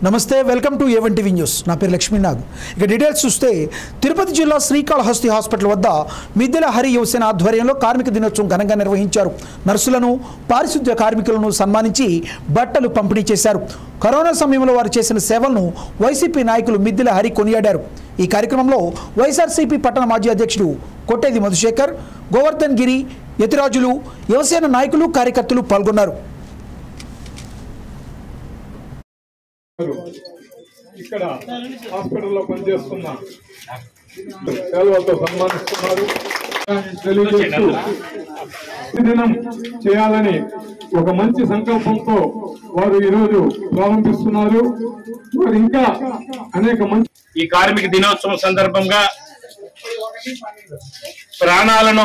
నమస్తే welcome to A one TV news నా పేరు లక్ష్మీనాగ్ ఇక డీటెయిల్స్ చూస్తే తిరుపతి జిల్లా శ్రీకాళహస్తి హాస్పిటల్ వద్ద మిద్దెల హరి యువసేన ఆధ్వర్యంలో కార్మిక దినోత్సవం ఘనంగా నిర్వహించారు నర్సులను పారిశుద్ధ్య కార్మికులను సన్మానించి బట్టలు పంపిణీ చేశారు కరోనా సమయంలో వారు చేసిన సేవలను వైసీపీ నాయకులు మిద్దెల హరి కొనియాడారు ఈ కార్యక్రమంలో వైఎస్ఆర్సీపీ పట్టణ మాజీ అధ్యక్షుడు కొట్టేది మధుశేఖర్ గోవర్ధన్ గిరి యతిరాజులు యువసేన నాయకులు కార్యకర్తలు పాల్గొన్నారు ఇక్కడ హాస్పిటల్లో పనిచేస్తున్న సేవలతో సన్మానిస్తున్నారు తెలియజేస్తూ దినం చేయాలని ఒక మంచి సంకల్పంతో వారు ఈరోజు ప్రారంభిస్తున్నారు వారు ఇంకా అనేక మంచి ఈ కార్మిక దినోత్సవం సందర్భంగా ప్రాణాలను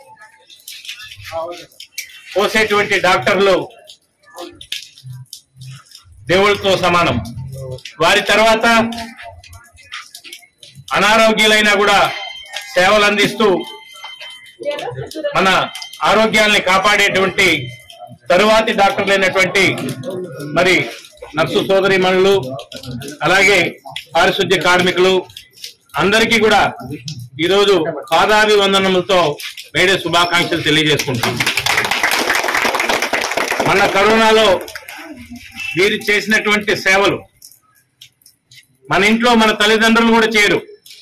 పోసేటువంటి డాక్టర్లు దేవుళ్ళతో సమానం వారి తర్వాత అనారోగ్యులైనా కూడా సేవలు అందిస్తూ మన ఆరోగ్యాల్ని కాపాడేటువంటి తరువాతి డాక్టర్లైనటువంటి మరి నర్సు సోదరిమణులు అలాగే పారిశుద్ధ్య కార్మికులు అందరికీ కూడా ఈరోజు పాదాభివందనములతో మేడే శుభాకాంక్షలు తెలియజేసుకుంటాం మన కరోనాలో వీరు చేసినటువంటి సేవలు మన ఇంట్లో మన తల్లిదండ్రులు కూడా చేయరు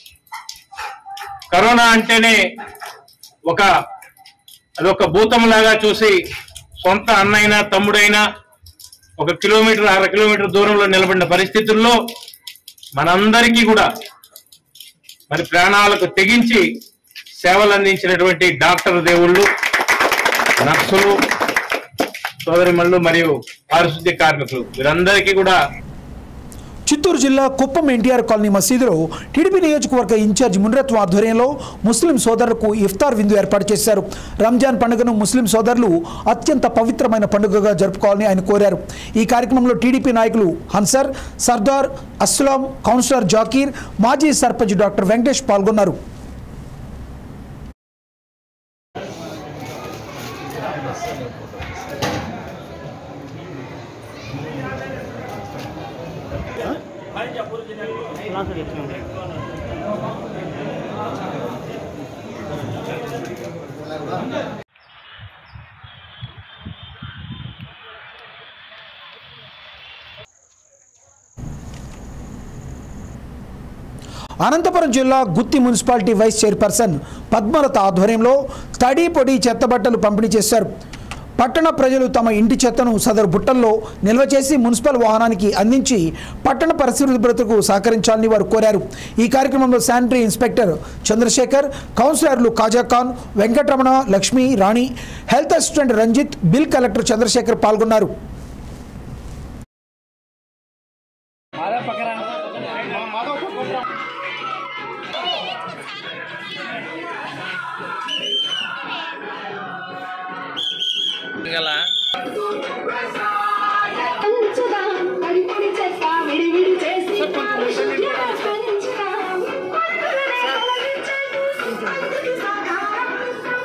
కరోనా అంటేనే ఒక అదొక భూతంలాగా చూసి సొంత అన్నైనా తమ్ముడైనా ఒక కిలోమీటర్ అర కిలోమీటర్ దూరంలో నిలబడిన పరిస్థితుల్లో మనందరికీ కూడా మరి ప్రాణాలకు తెగించి సేవలు అందించినటువంటి డాక్టర్ దేవుళ్ళు నర్సులు సోదరిమణులు మరియు పారిశుద్ధ్య కార్మికులు వీరందరికీ కూడా చిత్తూరు జిల్లా కుప్పం ఎన్టీఆర్ కాలనీ మసీదులో టీడీపీ నియోజకవర్గ ఇన్ఛార్జ్ మున్రత్వం ఆధ్వర్యంలో ముస్లిం సోదరులకు ఇఫ్తార్ విందు ఏర్పాటు చేశారు రంజాన్ పండుగను ముస్లిం సోదరులు అత్యంత పవిత్రమైన పండుగగా జరుపుకోవాలని ఆయన కోరారు ఈ కార్యక్రమంలో టీడీపీ నాయకులు హన్సర్ సర్దార్ అస్లాం కౌన్సిలర్ జాకీర్ మాజీ సర్పంచ్ డాక్టర్ వెంకటేష్ పాల్గొన్నారు అనంతపురం జిల్లా Gooty municipality vice chairperson Padmalatha ఆధ్వర్యంలో తడి పొడి చెత్త బట్టలు పంపిణీ చేశారు పట్టణ ప్రజలు తమ ఇంటి చెత్తను సదరు బుట్టల్లో నిల్వ చేసి మున్సిపల్ వాహనానికి అందించి పట్టణ పరిశుభ్రతకు సహకరించాలని వారు కోరారు ఈ కార్యక్రమంలో శానిటరీ ఇన్స్పెక్టర్ చంద్రశేఖర్ కౌన్సిలర్లు కాజాఖాన్ Venkataramana Lakshmi Rani health assistant Ranjith bill collector Chandrasekhar పాల్గొన్నారు పంచుదాం మరి పొడి చెత్త విడివిడి చేసి పారిశుద్ధ్య పెంచుదాం పట్టుదలనే తొలగించండి. సంస్కృతి సాకారం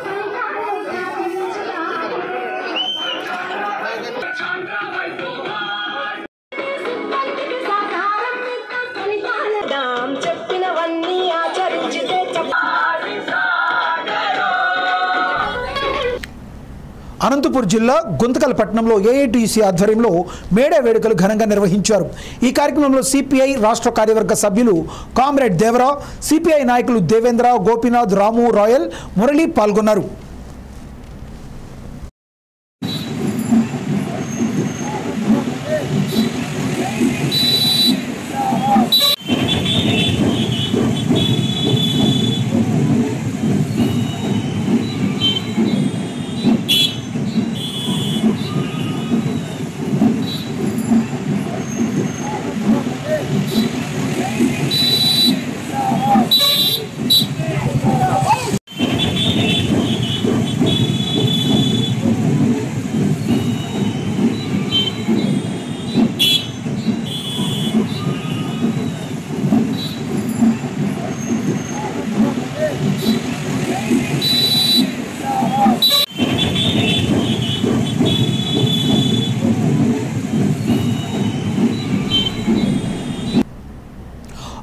సంస్కృతి సాకారం పరిపాలన చెప్పినవన్నీ ఆచరించితే చెప్ప అనంతపూర్ జిల్లా గుంతకల్ పట్టణంలో ఏఐటీసీ ఆధ్వర్యంలో మేడే వేడుకలు ఘనంగా నిర్వహించారు ఈ కార్యక్రమంలో సిపిఐ రాష్ట్ర కార్యవర్గ సభ్యులు కామ్రేడ్ దేవరా సిపిఐ నాయకులు దేవేంద్ర గోపీనాథ్ రాము రాయల్ మురళి పాల్గొన్నారు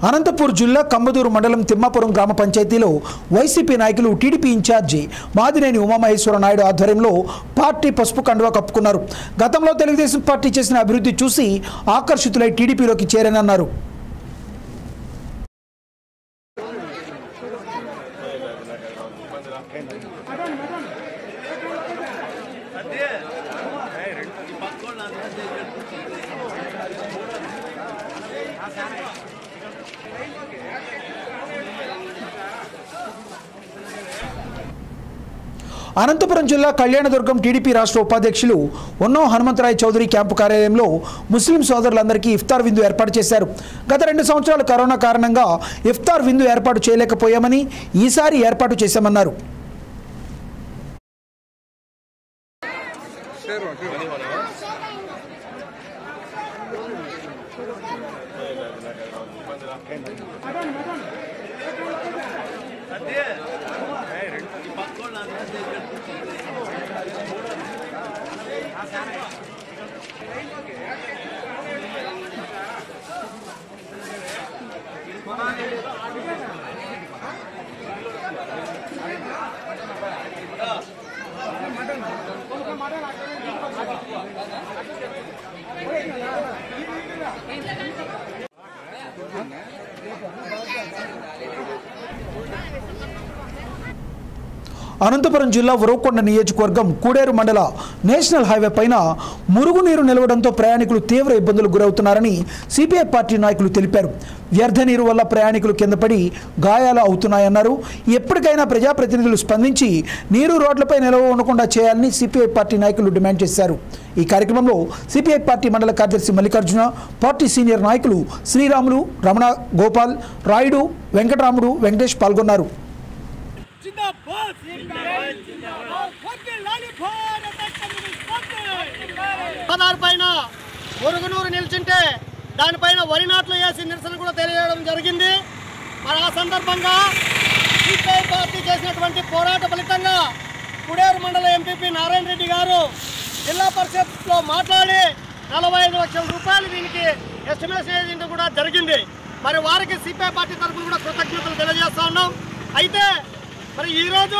అనంతపూర్ జిల్లా కంబదూరు మండలం తిమ్మాపురం గ్రామ పంచాయతీలో వైసీపీ నాయకులు టీడీపీ ఇన్ఛార్జి మాదినేని ఉమామహేశ్వర నాయుడు ఆధ్వర్యంలో పార్టీ పసుపు కండువా కప్పుకున్నారు గతంలో తెలుగుదేశం పార్టీ చేసిన అభివృద్ధి చూసి ఆకర్షితులై టీడీపీలోకి చేరనన్నారు అనంతపురం జిల్లా కళ్యాణదుర్గం టీడీపీ రాష్ట్ర ఉపాధ్యక్షులు ఉన్నో హనుమంతరాయ్ చౌదరి క్యాంపు కార్యాలయంలో ముస్లిం సోదరులందరికీ ఇఫ్తార్ విందు ఏర్పాటు చేశారు గత రెండు సంవత్సరాల కరోనా కారణంగా ఇఫ్తార్ విందు ఏర్పాటు చేయలేకపోయామని ఈసారి ఏర్పాటు చేశామన్నారు అనంతపురం జిల్లా ఉరవకొండ నియోజకవర్గం కూడేరు మండల నేషనల్ హైవే పైన మురుగునీరు నిలవడంతో ప్రయాణికులు తీవ్ర ఇబ్బందులకు గురవుతున్నారని సిపిఐ పార్టీ నాయకులు తెలిపారు వ్యర్థ నీరు వల్ల ప్రయాణికులు కింద పడి గాయాలు అవుతున్నాయన్నారు ఎప్పటికైనా ప్రజాప్రతినిధులు స్పందించి నీరు రోడ్లపై నిలవ ఉండకుండా చేయాలని సిపిఐ పార్టీ నాయకులు డిమాండ్ చేశారు ఈ కార్యక్రమంలో సిపిఐ పార్టీ మండల కార్యదర్శి మల్లికార్జున పార్టీ సీనియర్ నాయకులు శ్రీరాములు రమణ గోపాల్ రాయుడు వెంకటరాముడు వెంకటేష్ పాల్గొన్నారు జిందాబాద్ జిందాబాద్ జిందాబాద్ వర్ధిల్లాలి భారత కమ్యూనిస్ట్ పార్టీ రహదారి పైన మురుగునూరు నిల్చుంటే దానిపైన వరి నాట్లు వేసి నిరసన కూడా తెలియజేయడం జరిగింది మరి ఆ సందర్భంగా సిపిఐ పార్టీ చేసినటువంటి పోరాట ఫలితంగా కుడేరు మండల ఎంపీపీ నారాయణ రెడ్డి గారు జిల్లా పరిషత్లో మాట్లాడి నలభై ఐదు లక్షల రూపాయలు దీనికి ఎస్టిమేషన్ ఏజెంట్ కూడా జరిగింది మరి వారికి సిపిఐ పార్టీ తరఫున కూడా కృతజ్ఞతలు తెలియజేస్తా ఉన్నాం అయితే మరి ఈరోజు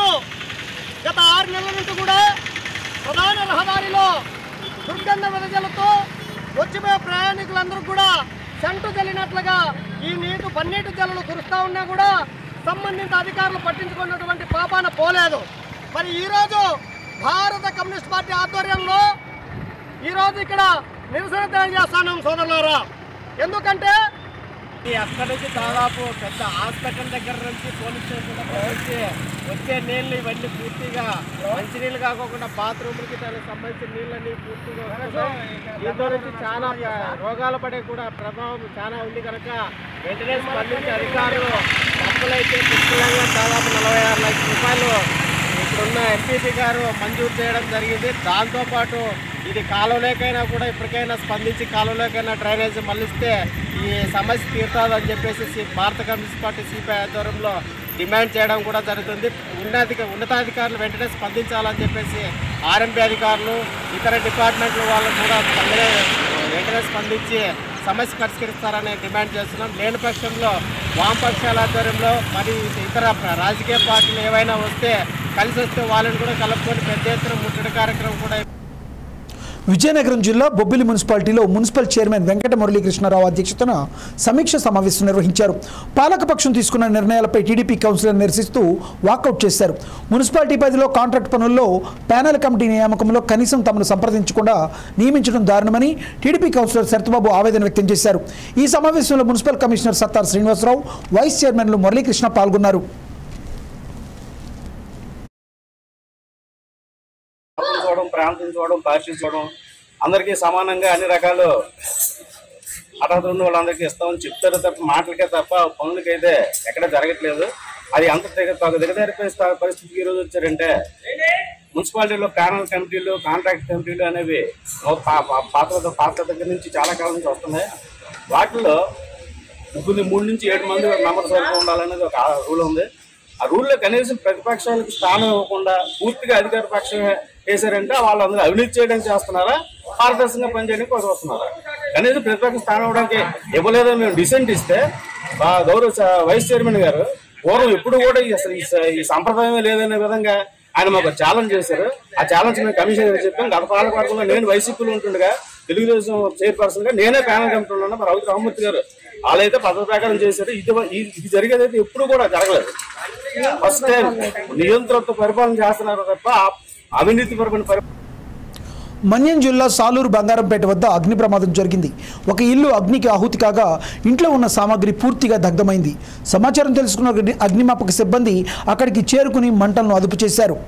గత ఆరు నెలల నుంచి కూడా ప్రధాన రహదారిలో దుర్గంధ వెదజలతో వచ్చిపోయే ప్రయాణికులందరూ కూడా సంటు జల్లినట్లుగా ఈ నీటి పన్నీటి జల్లులు కురుస్తూ ఉన్నా కూడా సంబంధిత అధికారులు పట్టించుకున్నటువంటి పాపాన పోలేదు మరి ఈరోజు భారత కమ్యూనిస్ట్ పార్టీ ఆధ్వర్యంలో ఈరోజు ఇక్కడ నిరసన తెలియజేస్తున్నాం సోదరులారా ఎందుకంటే ఈ అక్కడ నుంచి దాదాపు పెద్ద హాస్పిటల్ దగ్గర నుంచి పోలీస్ స్టేషన్ దగ్గర నుంచి వచ్చే నీళ్ళు ఇవన్నీ పూర్తిగా మంచి నీళ్ళు కాకుండా బాత్రూమ్లకి దానికి సంబంధించిన నీళ్ళని పూర్తిగా వస్తున్నాయి. దీంతో నుంచి చాలా రోగాలు పడే కూడా ప్రభావం చాలా ఉంది కనుక వెంటనే స్పందించి అధికారులు డబ్బులైతే పుష్కలంగా దాదాపు నలభై ఆరు లక్షల రూపాయలు ఇప్పుడున్న ఎంపీపీ గారు మంజూరు చేయడం జరిగింది దాంతోపాటు ఇది కాలువలేకైనా కూడా ఇప్పటికైనా స్పందించి కాలువలేకైనా డ్రైనేజ్ మళ్ళిస్తే ఈ సమస్య తీరుతుందని చెప్పేసి సి- భారత కమ్యూనిస్ట్ పార్టీ సిపిఐ ఆధ్వర్యంలో డిమాండ్ చేయడం కూడా జరుగుతుంది ఉన్నత ఉన్నతాధికారులు వెంటనే స్పందించాలని చెప్పేసి ఆర్ఎంపీ అధికారులు ఇతర డిపార్ట్మెంట్ల వాళ్ళు కూడా వెంటనే వెంటనే స్పందించి సమస్య పరిష్కరిస్తారని డిమాండ్ చేస్తున్నాం లేని పక్షంలో వామపక్షాల ఆధ్వర్యంలో మరి ఇతర ప్ర- రాజకీయ పార్టీలు ఏవైనా వస్తే కలిసి వస్తే వాళ్ళని కూడా కలుపుకొని పెద్ద ఎత్తున ముట్టడి కార్యక్రమం కూడా విజయనగరం జిల్లా బొబ్బిలి మున్సిపాలిటీలో మున్సిపల్ చైర్మన్ వెంకట మురళీకృష్ణారావు అధ్యక్షతన సమీక్ష సమావేశం నిర్వహించారు పాలకపక్షం తీసుకున్న నిర్ణయాలపై టీడీపీ కౌన్సిలర్ నిరసిస్తూ వాకౌట్ చేశారు మున్సిపాలిటీ పరిధిలో కాంట్రాక్ట్ పనుల్లో ప్యానెల్ కమిటీ నియామకంలో కనీసం తమను సంప్రదించకుండా నియమించడం దారుణమని టీడీపీ కౌన్సిలర్ శరత్బాబు ఆవేదన వ్యక్తం చేశారు ఈ సమావేశంలో municipal commissioner Sattar Srinivasa Rao vice చైర్మన్లు మురళీకృష్ణ పాల్గొన్నారు మతం చూడడం ప్రాంతం చూడడం పార్టీ చూడడం అందరికీ సమానంగా అన్ని రకాలు అర్హత ఉన్న వాళ్ళందరికీ ఇస్తామని చెప్తారు తప్ప మాటలకే తప్ప పనులకైతే ఎక్కడ జరగట్లేదు అది అంత దిగ దిగజారిపోయే స్థా- పరిస్థితికి ఈ రోజు వచ్చారంటే మున్సిపాలిటీలో ప్యానల్ కమిటీలు కాంట్రాక్ట్ కమిటీలు అనేవి ఓ పా- పా- పాత పాత దగ్గర నుంచి చాలా కాలం నుంచి వస్తున్నాయి వాటిల్లో ముగ్గురు మూడు నుంచి ఏడు మంది మెంబర్స్ వరకు ఉండాలనేది ఒక రూల్ ఉంది ఆ రూల్లో కనీసం ప్రతిపక్షాలకు స్థానం ఇవ్వకుండా పూర్తిగా అధికార పక్షం వేశారంటే వాళ్ళందరూ అవినీతి చేయడం చేస్తున్నారా పారదర్శకంగా పనిచేయడానికి కోసం వస్తున్నారా కనీసం ప్రతిపక్ష స్థానం ఇవ్వడానికి ఇవ్వలేదని మేము డిసెంట్ ఇస్తే మా గౌరవ స- వైస్ చైర్మన్ గారు పూర్వం ఎప్పుడు కూడా ఈ అసలు ఈ స- ఈ సంప్రదాయమే లేదనే విధంగా ఆయన మాకు ఛాలెంజ్ చేశారు ఆ ఛాలెంజ్ మేము కమిషన్ గారికి చెప్పాం గత పాలకవర్గంలో నేను వైసీపీలో ఉంటుండగా తెలుగుదేశం చైర్పర్సన్ గా నేనే ప్యానల్ కమిటీలో ఉన్నా మరి రౌతు రామమూర్తి గారు వాళ్ళైతే పద్ధతి ప్రకారం చేశారు ఇది ఈ- ఇది జరిగేదైతే ఎప్పుడు కూడా జరగలేదు ఫస్ట్ టైం నియంత్రణతో పరిపాలన చేస్తున్నారు తప్ప అవినీతి పరమైన పరిపాలన మన్యం జిల్లా సాలూరు బంగారంపేట వద్ద అగ్ని ప్రమాదం జరిగింది ఒక ఇల్లు అగ్నికి ఆహుతి కాగా ఇంట్లో ఉన్న సామాగ్రి పూర్తిగా దగ్ధమైంది సమాచారం తెలుసుకున్న అగ్ని- అగ్నిమాపక సిబ్బంది అక్కడికి చేరుకుని మంటలను అదుపు చేశారు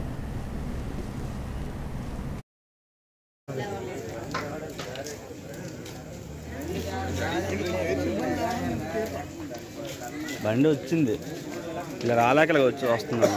బండి వచ్చింది ఇలా రాలేక ఇలా వచ్చి వస్తున్నాం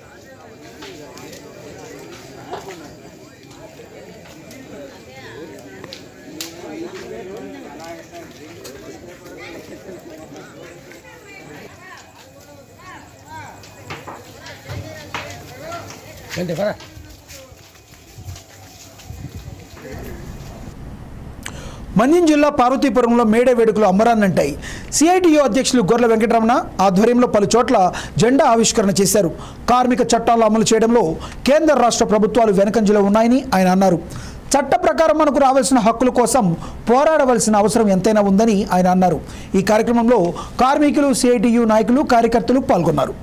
మన్యం జిల్లా పార్వతీపురంలో మేడే వేడుకలు అమ్మరాన్నంటాయి సిఐటియు అధ్యక్షులు గొర్రెల వెంకటరమణ ఆధ్వర్యంలో పలు చోట్ల జెండా ఆవిష్కరణ చేశారు కార్మిక చట్టాలు అమలు చేయడంలో కేంద్ర రాష్ట్ర ప్రభుత్వాలు వెనకంజలో ఉన్నాయని ఆయన అన్నారు చట్ట ప్రకారం మనకు రావాల్సిన హక్కుల కోసం పోరాడవలసిన అవసరం ఎంతైనా ఉందని ఆయన అన్నారు ఈ కార్యక్రమంలో కార్మికులు సిఐటియు నాయకులు కార్యకర్తలు పాల్గొన్నారు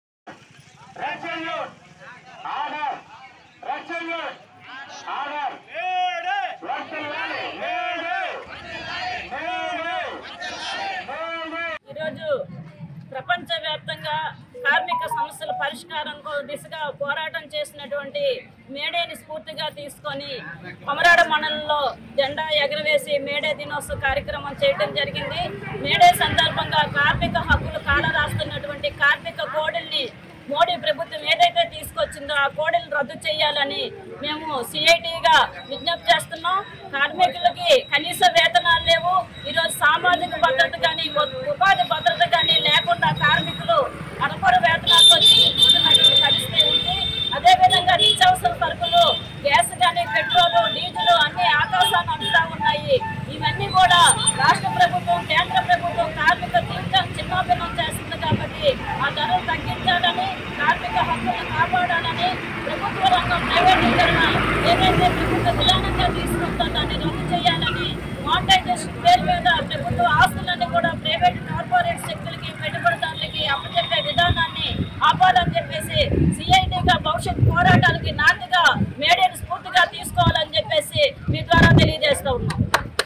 ఈరోజు ప్రపంచవ్యాప్తంగా కార్మిక సమస్యల పరిష్కారం కో- దిశగా పోరాటం చేసినటువంటి మేడేని స్ఫూర్తిగా తీసుకొని కొమరాడ మండలంలో జెండా ఎగరవేసి మేడే దినోత్సవ కార్యక్రమం చేయడం జరిగింది మేడే సందర్భంగా కార్మిక హక్కులు కాలరాస్తున్నటువంటి కార్మిక కోడల్ని మోడీ ప్రభుత్వం ఏదైతే తీసుకొచ్చిందో ఆ కోడలు రద్దు చేయాలని మేము సిఐటిగా విజ్ఞప్తి చేస్తున్నాం కార్మికులకి కనీస వేతనాలు లేవు ఈరోజు సామాజిక భద్రత కానీ ఉ- ఉపాధి భద్రత కానీ లేకుండా కార్మికులు అడపర వేతనాలతో జీవిస్తున్నటువంటి పరిస్థితి ఉంది అదేవిధంగా నిత్యావసర సరుకులు గ్యాస్ కానీ పెట్రోల్ డీజిల్ అన్ని ఆకాశాన్ని అందుతా ఉన్నాయి ఇవన్నీ కూడా రాష్ట్ర ప్రభుత్వం కేంద్ర ప్రభుత్వం కార్మిక జీవితం చిన్నాభిన్నం చేస్తుంది కాబట్టి ఆ ధరలు తగ్గించాలని కార్మిక హక్కులను కాపాడాలని ప్రభుత్వ రంగం ప్రైవేటీకరణ ఏదైతే ప్రభుత్వ విధానంగా తీసుకుందో దాన్ని రద్దు చేయాలని మానిటైజేషన్ పేరు మీద ప్రభుత్వ ఆస్తులన్నీ కూడా ప్రైవేట్ కార్పొరేట్ శక్తులకి పెట్టుబడిదారులకి అప్పచెప్పే విధానాన్ని ఆపాలని చెప్పేసి సిఐటిగా భవిష్యత్ పోరాటాలకి నాందిగా మేడేని స్ఫూర్తిగా తీసుకోవాలని చెప్పేసి మీ ద్వారా తెలియజేస్తూ ఉన్నాం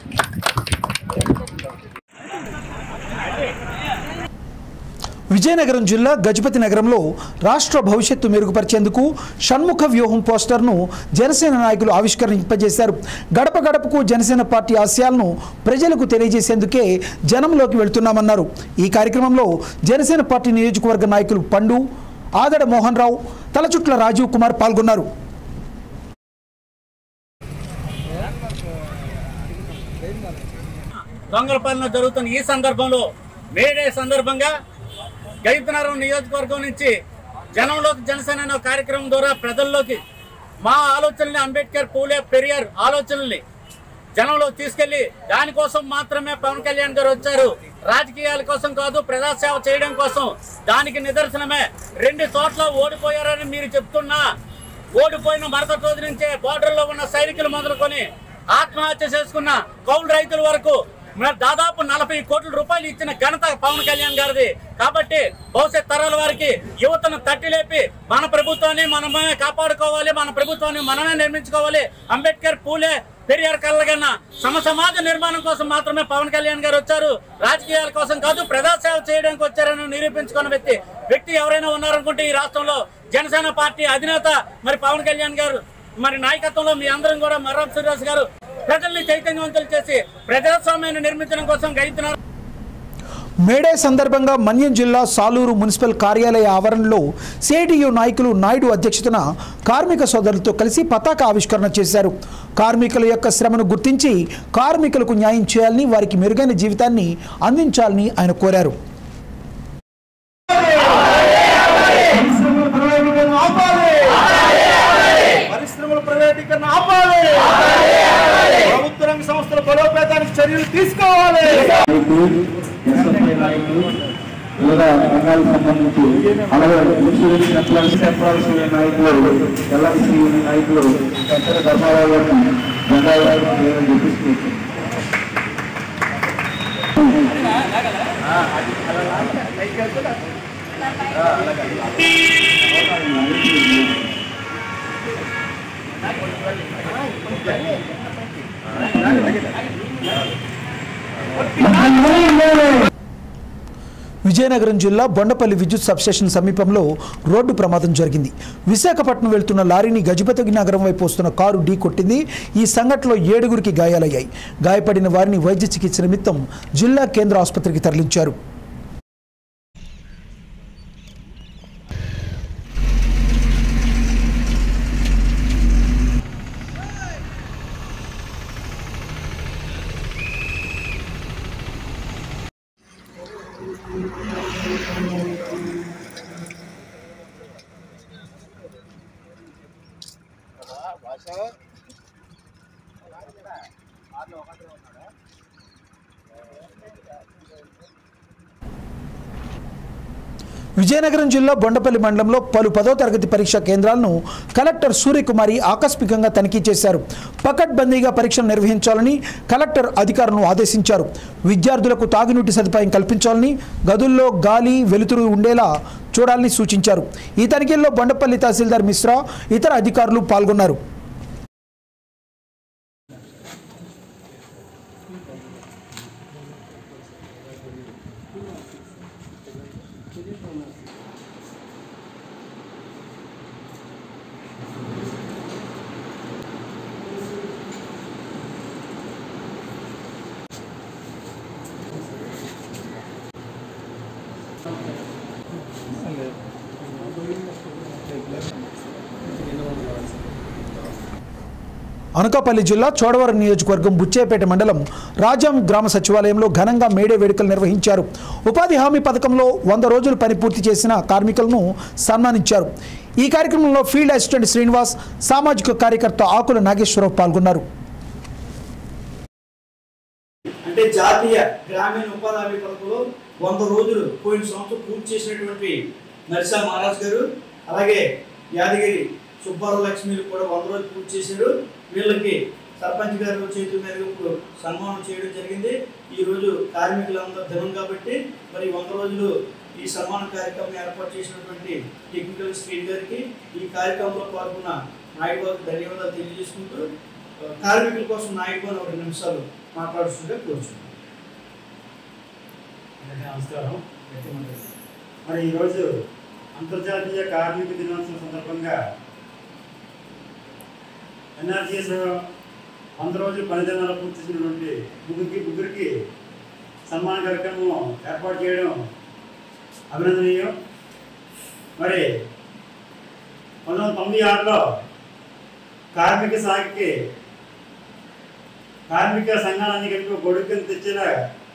విజయనగరం జిల్లా గజపతి నగరంలో రాష్ట్ర భవిష్యత్తు మెరుగుపరిచేందుకు షణ్ముఖ వ్యూహం పోస్టర్ను జనసేన నాయకులు ఆవిష్కరింపజేశారు గడప గడపకు జనసేన పార్టీ ఆశయాలను ప్రజలకు తెలియజేసేందుకే జనంలోకి వెళ్తున్నామన్నారు ఈ కార్యక్రమంలో జనసేన పార్టీ నియోజకవర్గ నాయకులు పండు ఆదడ మోహన్ రావు తలచుట్ల రాజీవ్ కుమార్ పాల్గొన్నారు దొంగల పాలన జరుగుతున్న ఈ సందర్భంలో మేడే సందర్భంగా గైతనగరం నియోజకవర్గం నుంచి జనంలోకి జనసేన అనే కార్యక్రమం ద్వారా ప్రజల్లోకి మా ఆలోచనల్ని అంబేద్కర్ పూలే పెరియార్ ఆలోచనల్ని జనంలో తీసుకెళ్లి దానికోసం మాత్రమే పవన్ కళ్యాణ్ గారు వచ్చారు రాజకీయాల కోసం కాదు ప్రజాసేవ చేయడం కోసం దానికి నిదర్శనమే రెండు చోట్ల ఓడిపోయారని మీరు చెప్తున్నా ఓడిపోయిన మరుసటి రోజు నుంచే బోర్డర్ లో ఉన్న సైనికులు మొదలుకొని ఆత్మహత్య చేసుకున్న కౌలు రైతుల వరకు మరి దాదాపు నలభై కోట్ల రూపాయలు ఇచ్చిన ఘనత పవన్ కళ్యాణ్ గారిది కాబట్టి భవిష్యత్ తరాల వారికి యువతను తట్టి లేపి మన ప్రభుత్వాన్ని మనమే కాపాడుకోవాలి మన ప్రభుత్వాన్ని మనమే నిర్మించుకోవాలి అంబేద్కర్ పూలే పెరియార్ కళ్ళగన్న సమ సమాజ నిర్మాణం కోసం మాత్రమే పవన్ కళ్యాణ్ గారు వచ్చారు రాజకీయాల కోసం కాదు ప్రజాసేవ చేయడానికి వచ్చారని నిరూపించుకున్న వ్యక్తి వ్యక్తి ఎవరైనా ఉన్నారనుకుంటే ఈ రాష్ట్రంలో జనసేన పార్టీ అధినేత మరి పవన్ కళ్యాణ్ గారు మరి నాయకత్వంలో మీ అందరం కూడా మర్రం సురేష్ గారు ప్రజల్ని చైతన్యవంతులు చేసి ప్రజాస్వామ్యాన్ని నిర్మించడం కోసం గైతున్నారు మేడే సందర్భంగా మన్యం జిల్లా సాలూరు మున్సిపల్ కార్యాలయ ఆవరణలో సిఐటియు నాయకులు నాయుడు అధ్యక్షతన కార్మిక సోదరులతో కలిసి పతాక ఆవిష్కరణ చేశారు కార్మికుల యొక్క శ్రమను గుర్తించి కార్మికులకు న్యాయం చేయాలని వారికి మెరుగైన జీవితాన్ని అందించాలని ఆయన కోరారు పరిశ్రమల ప్రైవేటీకరణ ఆపాలి ప్రభుత్వ రంగ సంస్థల బలోపేతానికి చర్యలు చర్యలు తీసుకోవాలి ఎస్ఎఫ్ఐ నాయకులు వివిధ రంగాలకు సంబంధించి అలాగే ఇన్సూరెన్స్ ఎంప్లాయీస్ ఎంప్లాయీస్ నాయకులు ఎల్ఐసి నాయకులు వెంకట ధర్మారావు గారిని ధన్యవాదాలు చెప్పిస్తూ విజయనగరం జిల్లా బొండపల్లి విద్యుత్ సబ్స్టేషన్ సమీపంలో రోడ్డు ప్రమాదం జరిగింది విశాఖపట్నం వెళ్తున్న లారీని గజపతి నగరం వైపు వస్తున్న కారు ఢీ కొట్టింది ఈ సంఘటనలో ఏడుగురికి గాయాలయ్యాయి గాయపడిన వారిని వైద్య చికిత్స నిమిత్తం జిల్లా కేంద్ర ఆసుపత్రికి తరలించారు విజయనగరం జిల్లా బొండపల్లి మండలంలో పలు పదో తరగతి పరీక్షా కేంద్రాలను కలెక్టర్ సూర్యకుమారి ఆకస్మికంగా తనిఖీ చేశారు పకడ్బందీగా పరీక్షలు నిర్వహించాలని కలెక్టర్ అధికారులను ఆదేశించారు విద్యార్థులకు తాగునీటి సదుపాయం కల్పించాలని గదుల్లో గాలి వెలుతురు ఉండేలా చూడాలని సూచించారు ఈ తనిఖీల్లో బొండపల్లి తహసీల్దార్ మిశ్రా ఇతర అధికారులు పాల్గొన్నారు అనకాపల్లి జిల్లా చోడవరం నియోజకవర్గం బుచ్చేపేట మండలం రాజాం గ్రామ సచివాలయంలో ఘనంగా మేడే వేడుకలు నిర్వహించారు ఉపాధి హామీ పథకంలో వంద రోజులు పని పూర్తి చేసిన కార్మికులను సన్మానించారు ఈ కార్యక్రమంలో ఫీల్డ్ అసిస్టెంట్ శ్రీనివాస్ సామాజిక కార్యకర్త ఆకుల నాగేశ్వరరావు పాల్గొన్నారు అంటే జాతీయ గ్రామీణ ఉపాధి హామీ పథకంలో వంద రోజులు పోయిన సంవత్సరం పూర్తి చేసినటువంటి నరసా మహారాజ్ గారు అలాగే యాదగిరి సుబ్బారావు లక్ష్మిలు కూడా వంద రోజులు పూర్తి చేశారు వీళ్ళకి సర్పంచ్ గారు చేతుల మీద ఇప్పుడు సన్మానం చేయడం జరిగింది ఈ రోజు కార్మికులందరూ దినం కాబట్టి మరి వంద రోజులు ఈ సన్మాన కార్యక్రమం ఏర్పాటు చేసినటువంటి టెక్నికల్ స్క్రీన్ గారికి ఈ కార్యక్రమంలో పాల్గొన్న నాయుడు గారికి ధన్యవాదాలు తెలియజేసుకుంటూ ఆ, కార్మికుల కోసం నాయుడు గారు ఒక రెండు నిమిషాలు మాట్లాడుతుంటే కోరుచున్నాను నమస్కారం మరి ఈరోజు అంతర్జాతీయ కార్మిక దినోత్సవం సందర్భంగా ఎన్ఆర్జీఎస్ వంద రోజులు పనిదినాలు పూర్తి చేసినటువంటి ముగ్గురికి ముగ్గురికి సన్మాన కార్యక్రమం ఏర్పాటు చేయడం అభినందనీయం మరి పంతొమ్మిది వందల తొంభై ఆరులో కార్మిక సాగికి కార్మిక సంఘాలన్నీ కలిపి ఒక గొడుగు కింద తెచ్చేలా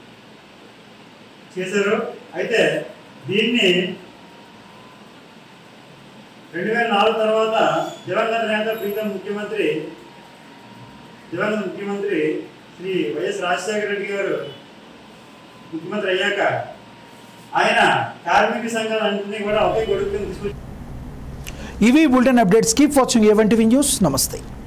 చేశారు అయితే దీన్ని రెండు వేల నాలుగు తర్వాత దివంగత నేత ప్రీతం ముఖ్యమంత్రి దివంగత ముఖ్యమంత్రి శ్రీ వైఎస్ రాజశేఖర రెడ్డి గారు ముఖ్యమంత్రి అయ్యాక ఆయన కార్మిక సంఘాలన్నింటినీ కూడా ఒకే గొడుగు కింద తీసుకొచ్చి ఇవి bulletin updates keep watching A one TV news నమస్తే